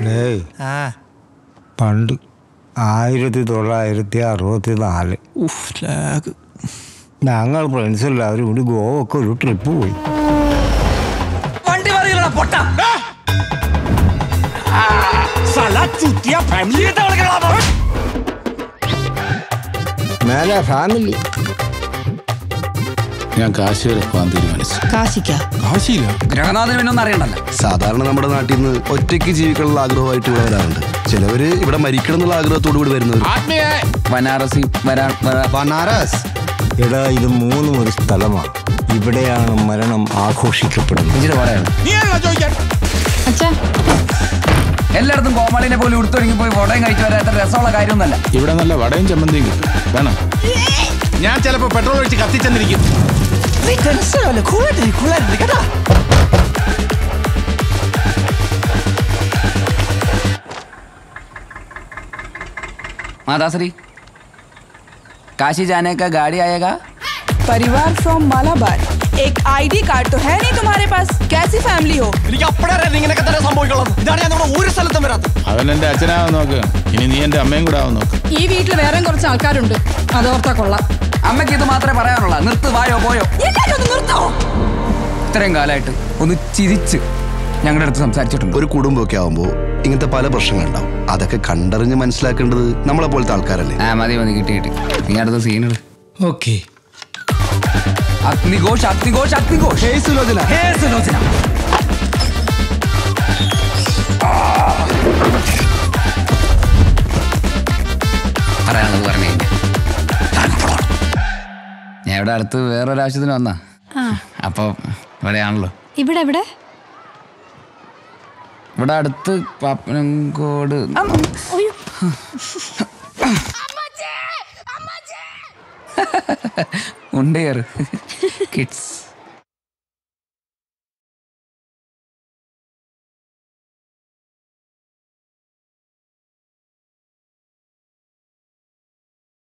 ഏയ് ആ പണ്ട് ആയിരത്തി തൊള്ളായിരത്തി അറുപത്തി നാല് ഉഫ് ലാഗ് ഞങ്ങൾ ഫ്രണ്ട്സ് എല്ലാവരും കൂടി ഗോവക്ക് ഒരു ട്രിപ്പ് പോയി വണ്ടി മറിയില്ലടാ പൊട്ട മേലെ ഫാമിലി ഞാൻ കാശി വരെ പോകാൻ തീരുമാനിച്ചു കാശിക്ക കാശിയില്ല ഗ്രഹനാഥന് പിന്നെ ഒന്നും അറിയണ്ടല്ലോ സാധാരണ നമ്മുടെ നാട്ടിൽ നിന്ന് ഒറ്റയ്ക്ക് ജീവിക്കാനുള്ള ആഗ്രഹമായിട്ട് ഇവിടെ വരാറുണ്ട് ചിലവര് ഇവിടെ മരിക്കണം എന്നുള്ള ആഗ്രഹത്തോടു കൂടി വരുന്നവർ ആത്മീയ ബനാറസി വരാൻ വരാ- ബനാറസ് എടാ ഇത് മൂന്നും ഒരു സ്ഥലമാണ് ഇവിടെയാണ് മരണം ആഘോഷിക്കപ്പെടുന്നത് ഇച്ചിരി പറയാണ് അച്ഛാ എല്ലായിടത്തും കോമാളിനെ പോലെ ഉടുത്തൊരുങ്ങി പോയി വടയും കഴിച്ചു വരാൻ അത്ര രസമുള്ള കാര്യമൊന്നുമല്ല ഇവിടെ നല്ല വടയും ചമ്മന്തിയും കിട്ടും വേണം ഞാൻ ചിലപ്പോ പെട്രോൾ ഒഴിച്ച് കത്തിച്ചെന്നിരിക്കും माताश्री काशी जाने का गाड़ी आएगा परिवार फ्रॉम मालाबार एक आईडी कार्ड तो है नहीं तुम्हारे पास कैसी फैमिली हो എനിക്ക് അപ്പഴറിയാം ഇങ്ങനെയൊക്കെ തന്നെ സംഭവിക്കുള്ളത് ഇതാണ് ഞാൻ നമ്മുടെ ഒരു സ്ഥലത്തും വരാത്തത് അവൻ എന്റെ അച്ഛനാവാൻ നോക്ക് ഇനി നീ എന്റെ അമ്മയും കൂടെ ആവാൻ നോക്ക് ഈ വീട്ടിൽ വേറെ കുറച്ച് ആൾക്കാരുണ്ട് അതോർത്താ കൊള്ളാം അമ്മയ്ക്ക് ഇത് മാത്രമേ പറയാനുള്ളൂ നിർത്ത് വായോ പോയോ എല്ലാരും ഒന്ന് നിർത്തോ ഇത്രയും കാലമായിട്ട് ഒന്ന് ചിരിച്ച് ഞങ്ങളുടെ അടുത്ത് സംസാരിച്ചിട്ടുണ്ട് ഒരു കുടുംബമൊക്കെ ആവുമ്പോൾ ഇങ്ങനത്തെ പല പ്രശ്നങ്ങളുണ്ടാവും അതൊക്കെ കണ്ടറിഞ്ഞ് മനസ്സിലാക്കേണ്ടത് നമ്മളെ പോലത്തെ ആൾക്കാരല്ലേ ആ മതി മതി കിട്ടി കിട്ടി നീ അടുത്ത സീനിട് okay Agnighosh Agnighosh Agnighosh hey Sulochana hey Sulochana പറയാനുള്ളത് പറഞ്ഞു കഴിഞ്ഞാൽ ഞാൻ ഇവിടെ അടുത്ത് വേറൊരു ആവശ്യത്തിന് വന്നാ അപ്പൊ ഇവിടെയാണല്ലോ ഇവിടെ എവിടെ ഇവിടെ അടുത്ത് പാപ്പനങ്കോട് ഉണ്ട് കയറ് കിഡ്സ്